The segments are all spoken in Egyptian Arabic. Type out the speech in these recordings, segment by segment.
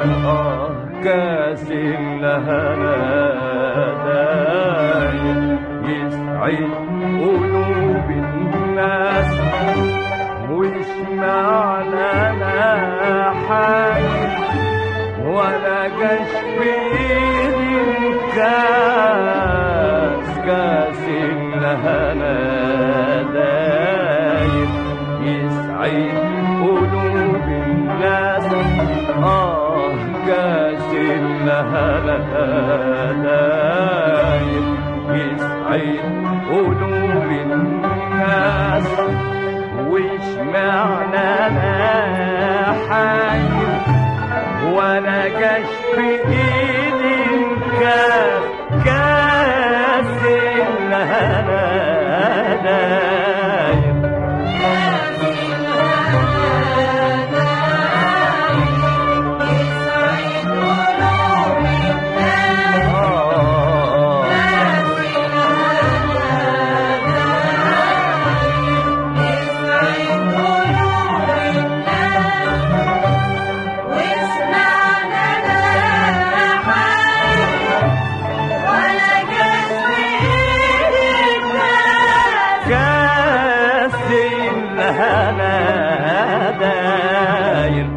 آه كاس الهنا دايم يسعد قلوب الناس مش معنى انا حاجة ولا جاش بإيدي الكاس كاس الهنا دايم يسعد قلوب الناس آه كاس الهنا دايم يسعد قلوب الناس وش معنى انا حاير ولا جاش في ايدي الكاس كاس الهنا دايم كاس الهنا داير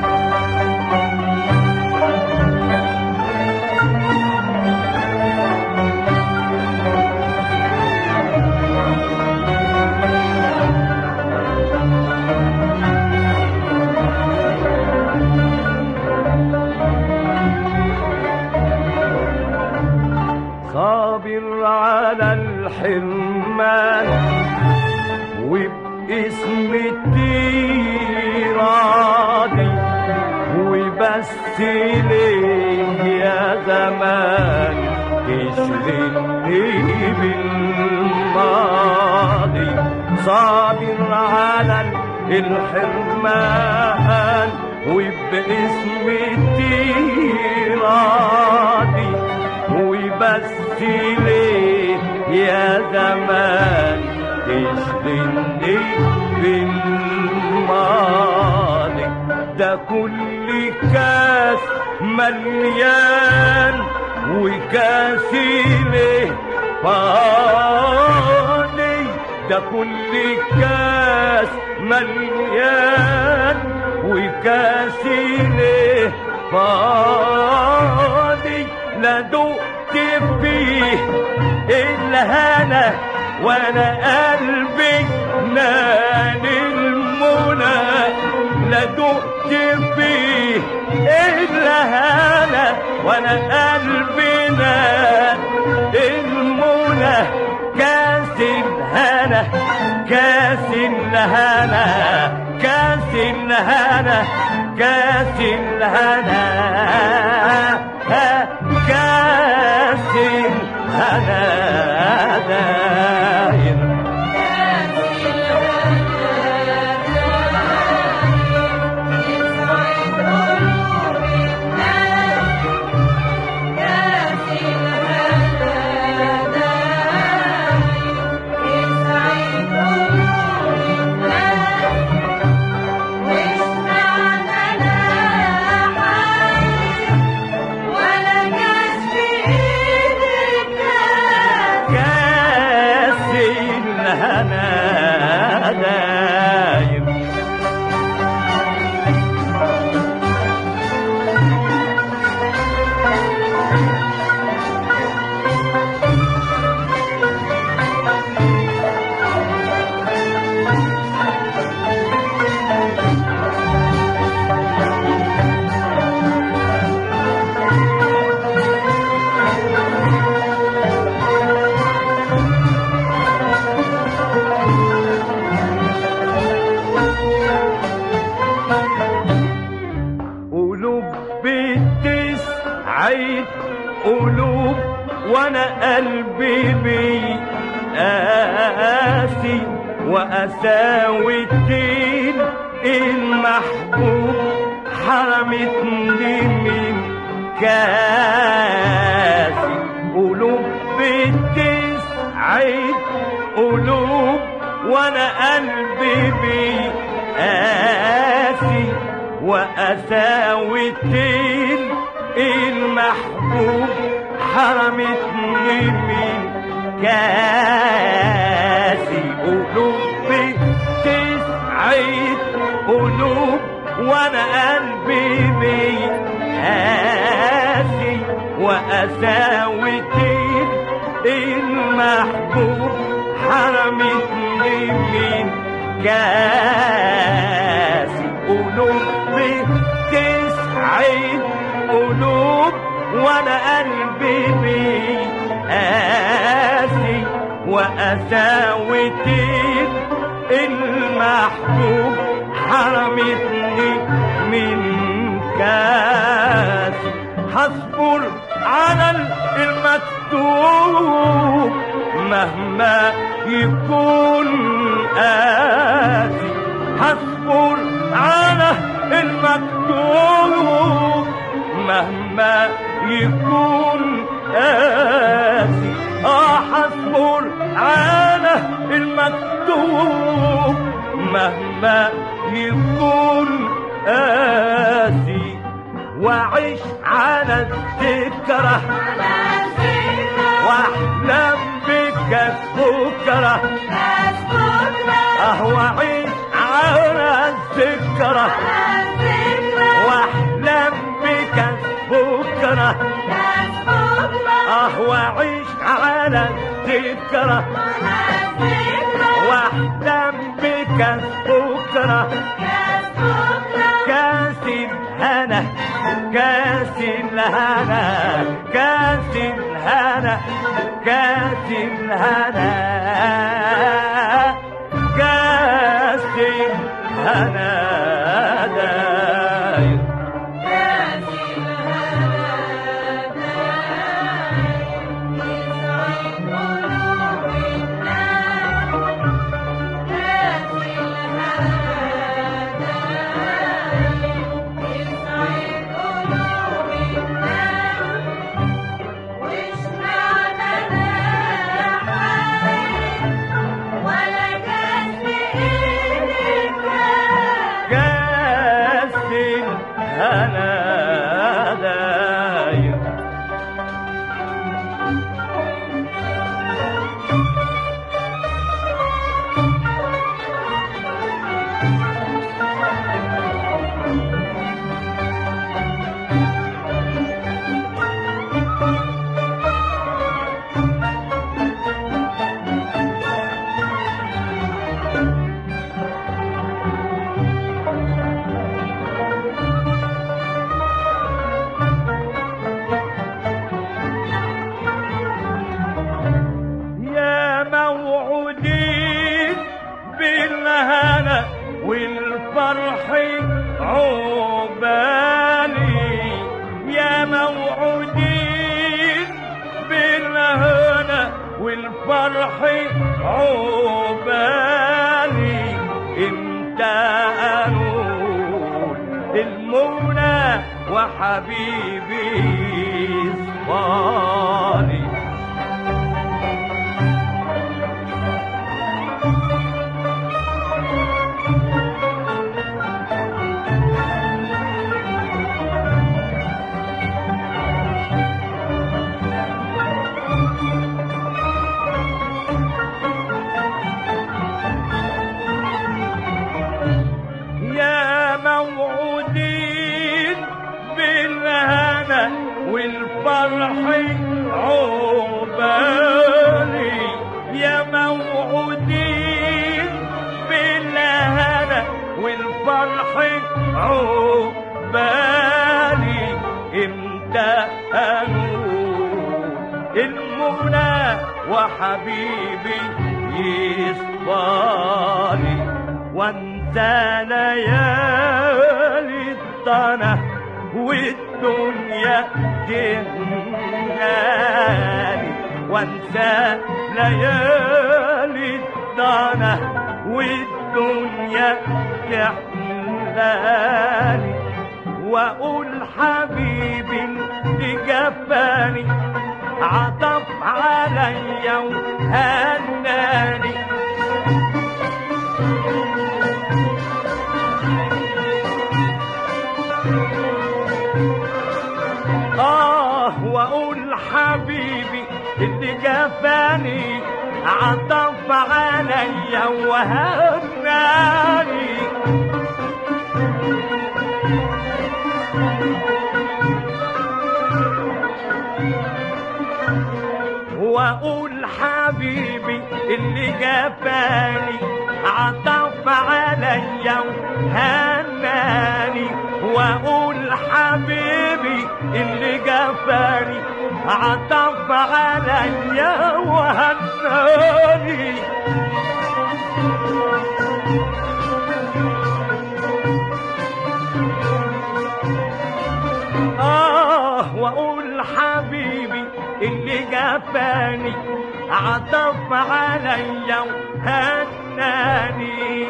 صابر على الحرمان وباسم التيرادي وبس ليه يا زمان تشغلني بالماضي صابر على الحرمان وباسم التيرادي وبس ليه يا زمان تشغلني بالماضي ده كل كاس مليان وكاسي ليه فاضي ده كل كاس مليان وكاسي ليه فاضي لا دقت فيه الهنا وانا قلبي نال المنى لا دقت فيه الهنا وانا قلبي نال المنى كاس الهنا كاس الهنا كاس الهنا كاس الهنا كاس الهنا داير كاس الهنا داير قلوب بتسعد قلوب وانا قلبي بيقاسي وقساوتين المحبوب حرمتني من كاسي قلوب بتسعد قلوب وانا قلبي بيقاسي وقساوتين المحبوب حرمتني من كاسي قلوبي تسعد قلوب وانا قلبي بيقاسي وقساوتين المحبوب حرمتني من كاسي قلوبي تسعد قلوب وانا قلبي بيقاسي وقساوتين المحبوب حرمتني من كاسي هصبر على المكتوب مهما يكون قاسي هصبر على المكتوب مهما يكون قاسي اه هصبر على المكتوب مهما يكون قاسي واعيش على الذكرى واحلم بك بكره اهو اعيش على الذكرى واحلم بك بكره اهو اعيش على الذكرى واحلم بك بكره كاس الهنا كاس الهنا كاس الهنا كاس الهنا كاس الهنا داير كاس الهنا داير يا موعودين بالهنا والفرح عقبالي يا موعودين بالهنا والفرح عقبالي انت انور المنى وحبيبي صفاني يا موعودين بالهنا والفرح عقبالي يا موعودين بالهنا والفرح عقبالي امتى انور المنى وحبيبي يصفالي وانسى ليالي الضنا والدنيا جناني وانسى ليالي الضنا والدنيا تحلالي واقول حبيبي اللي جفاني عطف عليا وهناني جفاني عطف علي وهناني واقول حبيبي اللي جفاني عطف عليا وهناني واقول حبيبي اللي جفاني عطف عليا وهناني آه وأقول حبيبي اللي جفاني عطف عليا وهناني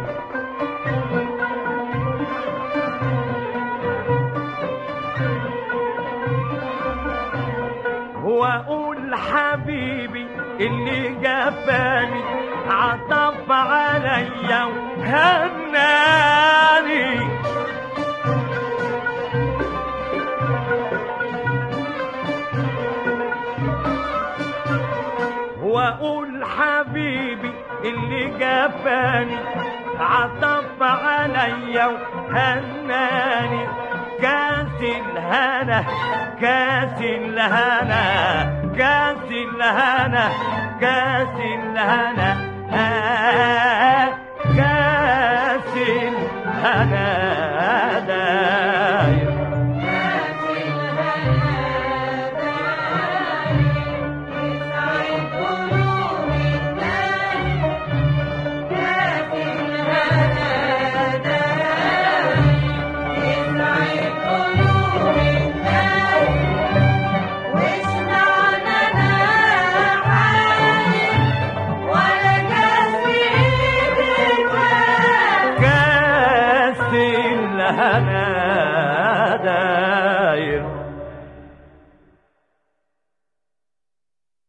وأقول حبيبي اللي جفاني عطف عليا وهناني واقول حبيبي اللي جفاني عطف عليا وهناني كاس الهنا كاس الهنا كاس الهنا كاس الهنا آه